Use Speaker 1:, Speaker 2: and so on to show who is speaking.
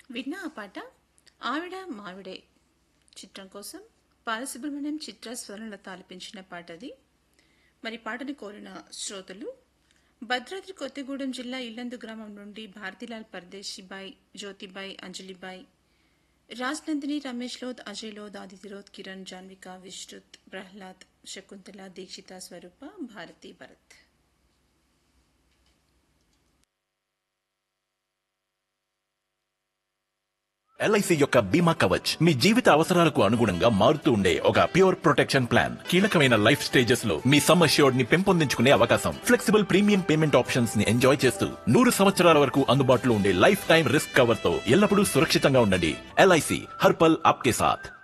Speaker 1: విన్న ఆ పాట ఆవిడ మావిడే చిత్రం కోసం బాలసుబ్రహ్మణ్యం చిత్ర స్వరంలో తాలిపించిన పాట అది మరి పాటను కోరిన శ్రోతలు భద్రాద్రి కొత్తగూడెం జిల్లా ఇల్లందు గ్రామం నుండి భారతీలాల్ పర్దేశిబాయ్ జ్యోతిబాయ్ అంజలిబాయ్ రాజ్నందిని రమేష్ లోద్ అజయ్ లోద్ ఆదిత్య లోద్ కిరణ్ జాన్విక విష్ణుత్ ప్రహ్లాద్ శకుంతల దీక్షిత స్వరూప భారతి భరత్
Speaker 2: ఎల్ఐసి యొక్క బీమా కవచ్ మీ జీవిత అవసరాలకు అనుగుణంగా మారుతూ ఉండే ఒక ప్యూర్ ప్రొటెక్షన్ ప్లాన్ కీలకమైన లైఫ్ స్టేజెస్ లో మీ సమ్ అష్యూర్డ్ ని పెంపొందించుకునే అవకాశం ఫ్లెక్సిబుల్ ప్రీమియం పేమెంట్ ఆప్షన్స్ ని ఎంజాయ్ చేస్తూ నూరు సంవత్సరాల వరకు అందుబాటులో ఉండే లైఫ్ టైం రిస్క్ కవర్ తో ఎల్లప్పుడూ సురక్షితంగా ఉండండి ఎల్ఐసి హర్పల్ ఆప్కే సాథ్